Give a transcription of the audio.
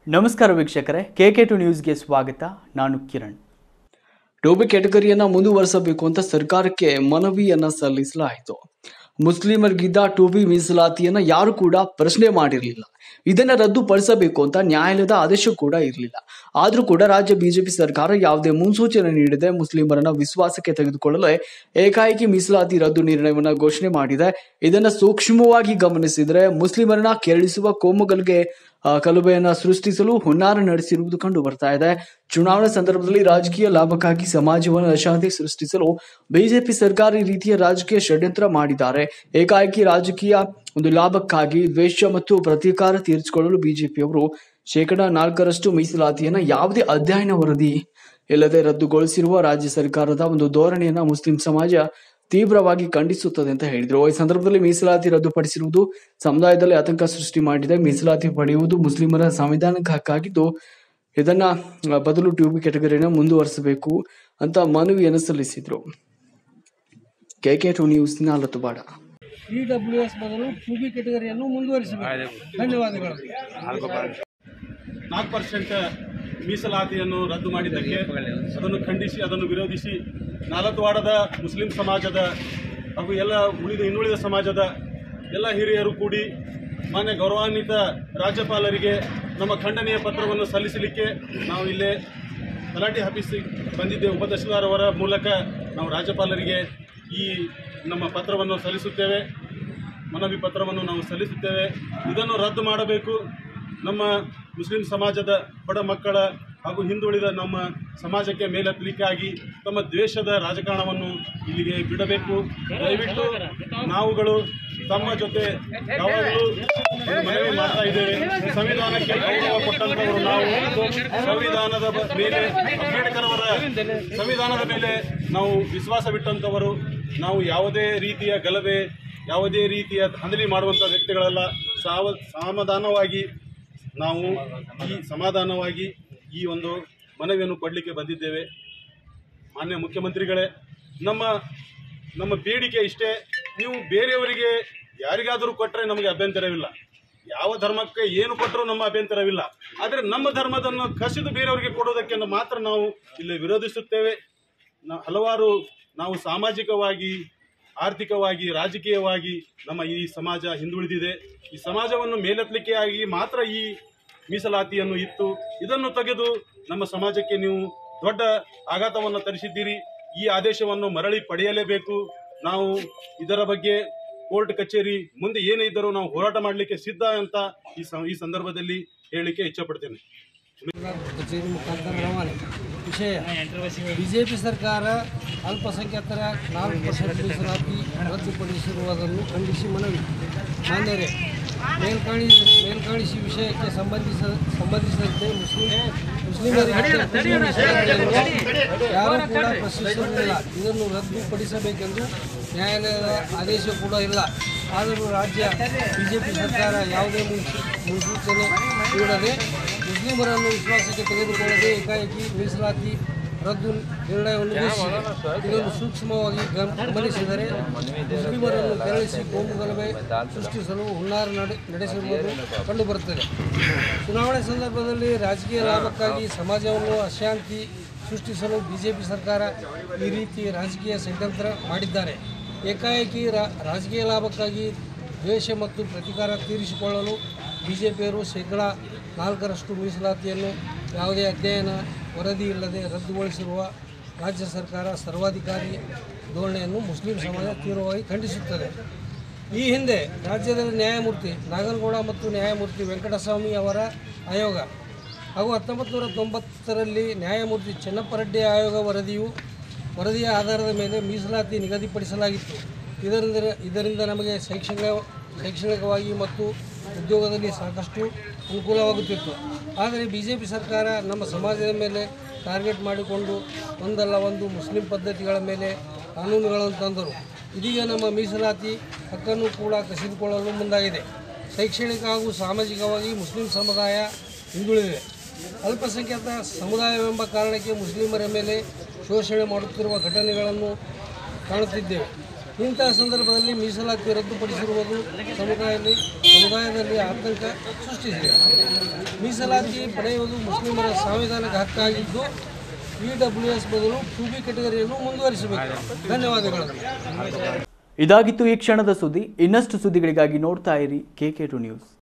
ನಮಸ್ಕಾರ ವೀಕ್ಷಕರೇ K K to ನ್ಯೂಸ್ಗೆ ಸ್ವಾಗತ ನಾನು ಕಿರಣ್ ಟೋಬಿ ಕ್ಯಾಟಗರಿಯನ್ನ ಮುಂದುವರಿಸಬೇಕು ಅಂತ ಸರ್ಕಾರಕ್ಕೆ ಮನವಿಯನ್ನ ಸಲ್ಲಿಸಲಾಯಿತು ಮುಸ್ಲಿಮರಿಗಿದ್ದ ಟೋಬಿ ಮೀಸಲಾತಿಯನ್ನ ಯಾರು ಕೂಡ ಪ್ರಶ್ನೆ ಮಾಡಿರಲಿಲ್ಲ ಇದನ್ನ ರದ್ದುಪಡಿಸಬೇಕು ಅಂತ ನ್ಯಾಯಾಲಯದ ಆದೇಶ ಕೂಡ ಇರಲಿಲ್ಲ ಆದ್ರೂ ಕೂಡ ರಾಜ್ಯ ಬಿಜೆಪಿ ಸರ್ಕಾರ ಯಾವುದೇ ಮುನ್ಸೂಚನೆ ನೀಡದೆ ಮುಸ್ಲಿಮರನ್ನ ವಿಶ್ವಾಸಕ್ಕೆ ತೆಗೆದುಕೊಳ್ಳಲು ಏಕಾಏಕಿ ಮೀಸಲಾತಿ ರದ್ದು ನಿರ್ಣಯವನ್ನ ಘೋಷಣೆ ಮಾಡಿದೆ ಇದನ್ನ ಸೂಕ್ಷ್ಮವಾಗಿ ಗಮನಿಸಿದ್ರೆ ಮುಸ್ಲಿಮರನ್ನ ಕೆರಳಿಸುವ ಕೋಮುಗಲ್ಗೆ ಆ, ಕಲುಬೆಯನ್ನ ಸೃಷ್ಟಿಸಲು ಹುನ್ನಾರ ನಡೆಸಿರುವುದು ಕಂಡು ಬರ್ತಾ ಇದೆ ಚುನಾವಣೆ ಸಂದರ್ಭದಲ್ಲಿ ರಾಜಕೀಯ ಲಾಭಕ್ಕಾಗಿ ಸಮಾಜವನ್ನು ಅಶಾಂತಿ ಸೃಷ್ಟಿಸಲು ಬಿಜೆಪಿ ಸರ್ಕಾರ ಈ ರೀತಿಯ ರಾಜಕೀಯ ಷಡ್ಯಂತ್ರ ಮಾಡಿದ್ದಾರೆ ಏಕಾಏಕಿ ರಾಜಕೀಯ ಒಂದು ಲಾಭಕ್ಕಾಗಿ ದ್ವೇಷ ಮತ್ತು ಪ್ರತೀಕಾರ ತೀರಿಸಿಕೊಳ್ಳಲು ಬಿಜೆಪಿಯವರು ಶೇಕಡ ನಾಲ್ಕರಷ್ಟು ಮೀಸಲಾತಿಯನ್ನ ಯಾವುದೇ ಅಧ್ಯಯನ ವರದಿ ಇಲ್ಲದೆ ರದ್ದುಗೊಳಿಸಿರುವ ರಾಜ್ಯ ಸರ್ಕಾರದ ಒಂದು ಧೋರಣೆಯನ್ನ ಮುಸ್ಲಿಂ ಸಮಾಜ ತೀವ್ರವಾಗಿ ಖಂಡಿಸುತ್ತದೆ ಅಂತ ಹೇಳಿದ್ರು ಈ ಸಂದರ್ಭದಲ್ಲಿ ಮೀಸಲಾತಿ ರದ್ದುಪಡಿಸಿರುವುದು ಸಮುದಾಯದಲ್ಲಿ ಆತಂಕ ಸೃಷ್ಟಿ ಮಾಡಿದೆ ಮೀಸಲಾತಿ ಪಡೆಯುವುದು ಮುಸ್ಲಿಮರ ಸಂವಿಧಾನಿಕ ಹಕ್ಕಾಗಿದ್ದು ಇದನ್ನ ಆ, ಬದಲು ಟ್ಯೂಬ್ ಕೆಟಗರಿನ ಮುಂದುವರಿಸಬೇಕು ಅಂತ ಮನವಿಯನ್ನು ಸಲ್ಲಿಸಿದ್ರು K K two news Nalatwad E W S ಬದಲು ಟು ಬಿ ಕೆಟಗರಿಯನ್ನು ಮುಂದುವರಿಸಬೇಕು ಧನ್ಯವಾದಗಳು ನಾಲ್ಕು ಪರ್ಸೆಂಟ್ ಮೀಸಲಾತಿಯನ್ನು ರದ್ದು ಮಾಡಿದ್ದಕ್ಕೆ ಅದನ್ನು ಖಂಡಿಸಿ ಅದನ್ನು ವಿರೋಧಿಸಿ ನಾಲತ್ವಾಡದ ಮುಸ್ಲಿಂ ಸಮಾಜದ ಹಾಗೂ ಎಲ್ಲ ಉಳಿದ ಇನ್ನುಳಿದ ಸಮಾಜದ ಎಲ್ಲ ಹಿರಿಯರು ಕೂಡಿ ಮಾನ್ಯ ಗೌರವಾನ್ವಿತ ರಾಜ್ಯಪಾಲರಿಗೆ ನಮ್ಮ ಖಂಡನೆಯ ಪತ್ರವನ್ನು ಸಲ್ಲಿಸಲಿಕ್ಕೆ ನಾವು ಇಲ್ಲೇ ತಲಾಟಿ ಆಫೀಸಿಗೆ ಬಂದಿದ್ದೇವೆ ಉಪತಹಸೀಲ್ದಾರ್ ಅವರ ಮೂಲಕ ನಾವು ರಾಜ್ಯಪಾಲರಿಗೆ ಈ ನಮ್ಮ ಪತ್ರವನ್ನು ಸಲ್ಲಿಸುತ್ತೇವೆ ಮನವಿ ಪತ್ರವನ್ನು ನಾವು ಸಲ್ಲಿಸುತ್ತೇವೆ ಇದನ್ನು ರದ್ದು ಮಾಡಬೇಕು ನಮ್ಮ ಮುಸ್ಲಿಂ ಸಮಾಜದ ಬಡ ಮಕ್ಕಳ ಹಾಗೂ ಹಿಂದುಳಿದ ನಮ್ಮ ಸಮಾಜಕ್ಕೆ ಮೇಲೆತ್ತಲಿಕ್ಕಾಗಿ ತಮ್ಮ ದ್ವೇಷದ ರಾಜಕಾರಣವನ್ನು ಇಲ್ಲಿಗೆ ಬಿಡಬೇಕು ದಯವಿಟ್ಟು ನಾವುಗಳು ತಮ್ಮ ಜೊತೆ ಯಾವಾಗಲೂ ಒಂದು ಮನವಿ ಮಾಡ್ತಾ ಇದ್ದೇವೆ ಸಂವಿಧಾನಕ್ಕೆ ಗೌರವ ಕೊಟ್ಟಂತವರು ನಾವು ಸಂವಿಧಾನದ ಬ- ಮೇಲೆ ಅಂಬೇಡ್ಕರ್ ಅವರ ಸಂವಿಧಾನದ ಮೇಲೆ ನಾವು ವಿಶ್ವಾಸವಿಟ್ಟಂಥವರು ನಾವು ಯಾವುದೇ ರೀತಿಯ ಗಲಭೆ ಯಾವುದೇ ರೀತಿಯ ದಾಂಧಲಿ ಮಾಡುವಂಥ ವ್ಯಕ್ತಿಗಳೆಲ್ಲ ಸಾವ ಸಮಾಧಾನವಾಗಿ ನಾವು ಈ ಸಮಾಧಾನವಾಗಿ ಈ ಒಂದು ಮನವಿಯನ್ನು ಕೊಡಲಿಕ್ಕೆ ಬಂದಿದ್ದೇವೆ ಮಾನ್ಯ ಮುಖ್ಯಮಂತ್ರಿಗಳೇ ನಮ್ಮ ನಮ್ಮ ಬೇಡಿಕೆ ಇಷ್ಟೇ ನೀವು ಬೇರೆಯವರಿಗೆ ಯಾರಿಗಾದರೂ ಕೊಟ್ಟರೆ ನಮಗೆ ಅಭ್ಯಂತರವಿಲ್ಲ ಯಾವ ಧರ್ಮಕ್ಕೆ ಏನು ಕೊಟ್ಟರೂ ನಮ್ಮ ಅಭ್ಯಂತರವಿಲ್ಲ ಆದರೆ ನಮ್ಮ ಧರ್ಮದನ್ನು ಕಸಿದು ಬೇರೆಯವರಿಗೆ ಕೊಡೋದಕ್ಕೆ ಮಾತ್ರ ನಾವು ಇಲ್ಲಿ ವಿರೋಧಿಸುತ್ತೇವೆ ನಾ ಹಲವಾರು ನಾವು ಸಾಮಾಜಿಕವಾಗಿ ಆರ್ಥಿಕವಾಗಿ ರಾಜಕೀಯವಾಗಿ ನಮ್ಮ ಈ ಸಮಾಜ ಹಿಂದುಳಿದಿದೆ ಈ ಸಮಾಜವನ್ನು ಮೇಲೆತ್ತಲಿಕ್ಕೆ ಆಗಿ ಮಾತ್ರ ಈ ಮೀಸಲಾತಿಯನ್ನು ಇತ್ತು ಇದನ್ನು ತೆಗೆದು ನಮ್ಮ ಸಮಾಜಕ್ಕೆ ನೀವು ದೊಡ್ಡ ಆಘಾತವನ್ನು ತರಿಸಿದ್ದೀರಿ ಈ ಆದೇಶವನ್ನು ಮರಳಿ ಪಡೆಯಲೇಬೇಕು ನಾವು ಇದರ ಬಗ್ಗೆ ಕೋರ್ಟ್ ಕಚೇರಿ ಮುಂದೆ ಏನೇ ಇದ್ದರೂ ನಾವು ಹೋರಾಟ ಮಾಡಲಿಕ್ಕೆ ಸಿದ್ಧ ಅಂತ ಈ ಸ- ಈ ಸಂದರ್ಭದಲ್ಲಿ ಹೇಳಲಿಕ್ಕೆ ಇಚ್ಛಪಡ್ತೇನೆ ಕಚೇರಿ ಮುಖಾಂತರ ರವಾನೆ ವಿಷಯ ಬಿಜೆಪಿ ಸರ್ಕಾರ ಅಲ್ಪಸಂಖ್ಯಾತರ ನಾಲ್ಕು ಪರ್ಸೆಂಟ್ ಮೀಸಲಾತಿ ರದ್ದುಪಡಿಸಿರುವುದನ್ನು ಖಂಡಿಸಿ ಮನವಿ ಮಾನ್ಯರೇ ಮೇಲ್ಕಾಣಿ ಮೇಲ್ಕಾಣಿಸಿ ವಿಷಯಕ್ಕೆ ಸಂಬಂಧಿಸ ಸಂಬಂಧಿಸಿದಂತೆ ಮುಸ್ಲಿಂ ಮುಸ್ಲಿಮರಿಗೆ ಮುಸ್ಲಿಂ ಮೀಸಲಾತಿಯನ್ನು ಯಾರೂ ಕೂಡ ಪ್ರಶ್ನಿಸುವುದಿಲ್ಲ ಇದನ್ನು ರದ್ದುಪಡಿಸಬೇಕೆಂದು ನ್ಯಾಯಾಲಯದ ಆದೇಶ ಕೂಡ ಇಲ್ಲ ಆದರೂ ರಾಜ್ಯ ಬಿಜೆಪಿ ಸರ್ಕಾರ ಯಾವುದೇ ಮುನ್ಸೂ- ಮುನ್ಸೂಚನೆ ನೀಡದೆ ಮುಸ್ಲಿಮರನ್ನು ವಿಶ್ವಾಸಕ್ಕೆ ತೆಗೆದುಕೊಳ್ಳದೆ ಏಕಾಏಕಿ ಮೀಸಲಾತಿ ರದ್ದು ನಿರ್ಣಯವನ್ನು ಘೋಷಿಸಿದೆ ಇದನ್ನು ಸೂಕ್ಷ್ಮವಾಗಿ ಗಮ- ಗಮನಿಸಿದರೆ ಮುಸ್ಲಿಮರನ್ನು ಕೆರಳಿಸಿ ಕೋಮು ಗಲಭೆ ಸೃಷ್ಟಿಸಲು ಹುನ್ನಾರ ನಡೆ ನಡೆಸಿರುವುದು ಕಂಡುಬರುತ್ತದೆ ಚುನಾವಣೆ ಸಂದರ್ಭದಲ್ಲಿ ರಾಜಕೀಯ ಲಾಭಕ್ಕಾಗಿ ಸಮಾಜವನ್ನು ಅಶಾಂತಿ ಸೃಷ್ಟಿಸಲು ಬಿಜೆಪಿ ಸರ್ಕಾರ ಈ ರೀತಿ ರಾಜಕೀಯ ಷಡ್ಯಂತ್ರ ಮಾಡಿದ್ದಾರೆ ಏಕಾಏಕಿ ರಾ- ರಾಜಕೀಯ ಲಾಭಕ್ಕಾಗಿ ದ್ವೇಷ ಮತ್ತು ಪ್ರತೀಕಾರ ತೀರಿಸಿಕೊಳ್ಳಲು ಬಿಜೆಪಿಯವರು ಶೇಕಡ ನಾಲ್ಕರಷ್ಟು ಮೀಸಲಾತಿಯನ್ನು ಯಾವುದೇ ಅಧ್ಯಯನ ವರದಿ ಇಲ್ಲದೆ ರದ್ದುಗೊಳಿಸಿರುವ ರಾಜ್ಯ ಸರ್ಕಾರ ಸರ್ವಾಧಿಕಾರಿ ಧೋರಣೆಯನ್ನು ಮುಸ್ಲಿಂ ಸಮಾಜ ತೀವ್ರವಾಗಿ ಖಂಡಿಸುತ್ತದೆ ಈ ಹಿಂದೆ ರಾಜ್ಯದಲ್ಲಿ ನ್ಯಾಯಮೂರ್ತಿ ನಾಗನಗೌಡ ಮತ್ತು ನ್ಯಾಯಮೂರ್ತಿ ವೆಂಕಟಸ್ವಾಮಿ ಅವರ ಆಯೋಗ ಹಾಗೂ ಹತ್ತೊಂಬತ್ತು ನೂರ ತೊಂಬತ್ತರಲ್ಲಿ ನ್ಯಾಯಮೂರ್ತಿ ಚೆನ್ನಪ್ಪರೆಡ್ಡಿ ಆಯೋಗ ವರದಿಯು ವರದಿಯ ಆಧಾರದ ಮೇಲೆ ಮೀಸಲಾತಿ ನಿಗದಿಪಡಿಸಲಾಗಿತ್ತು ಇದರಿಂದ ಇದರಿಂದ ನಮಗೆ ಶೈಕ್ಷಣಿಕ ಶೈಕ್ಷಣಿಕವಾಗಿ ಮತ್ತು ಉದ್ಯೋಗದಲ್ಲಿ ಸಾಕಷ್ಟು ಅನುಕೂಲವಾಗುತ್ತಿತ್ತು ಆದರೆ ಬಿ ಜೆ ಪಿ ಸರ್ಕಾರ ನಮ್ಮ ಸಮಾಜದ ಮೇಲೆ ಟಾರ್ಗೆಟ್ ಮಾಡಿಕೊಂಡು ಒಂದಲ್ಲ ಒಂದು ಮುಸ್ಲಿಂ ಪದ್ಧತಿಗಳ ಮೇಲೆ ಕಾನೂನುಗಳನ್ನು ತಂದರು ಇದೀಗ ನಮ್ಮ ಮೀಸಲಾತಿ ಹಕ್ಕನ್ನು ಕೂಡ ಕಸಿದುಕೊಳ್ಳಲು ಮುಂದಾಗಿದೆ ಶೈಕ್ಷಣಿಕ ಹಾಗೂ ಸಾಮಾಜಿಕವಾಗಿ ಮುಸ್ಲಿಂ ಸಮುದಾಯ ಹಿಂದುಳಿದಿದೆ ಅಲ್ಪಸಂಖ್ಯಾತ ಸಮುದಾಯವೆಂಬ ಕಾರಣಕ್ಕೆ ಮುಸ್ಲಿಮರ ಮೇಲೆ ಶೋಷಣೆ ಮಾಡುತ್ತಿರುವ ಘಟನೆಗಳನ್ನು ಕಾಣುತ್ತಿದ್ದೇವೆ ಇಂತಹ ಸಂದರ್ಭದಲ್ಲಿ ಮೀಸಲಾತಿ ರದ್ದುಪಡಿಸಿರುವುದು ಸಮುದಾಯದಲ್ಲಿ ಸಮುದಾಯದಲ್ಲಿ ಆತಂಕ ಸೃಷ್ಟಿಸಿದೆ ಮೀಸಲಾತಿ ಪಡೆಯುವುದು ಮುಸ್ಲಿಮರ ಸಾಂವಿಧಾನಿಕ ಹಕ್ಕಾಗಿದ್ದು ಇ ಡಬ್ಲ್ಯೂ ಎಸ್ ಬದಲು ಟು ಬಿ ಕೆಟಗರಿಯನ್ನು ಮುಂದುವರಿಸಬೇಕು ಧನ್ಯವಾದಗಳು ಇದಾಗಿತ್ತು ಈ ಕ್ಷಣದ ಸುದ್ದಿ ಇನ್ನಷ್ಟು ಸುದ್ದಿಗಳಿಗಾಗಿ ನೋಡ್ತಾ ಇರಿ ಕೆ ಕೆ ಟು ನ್ಯೂಸ್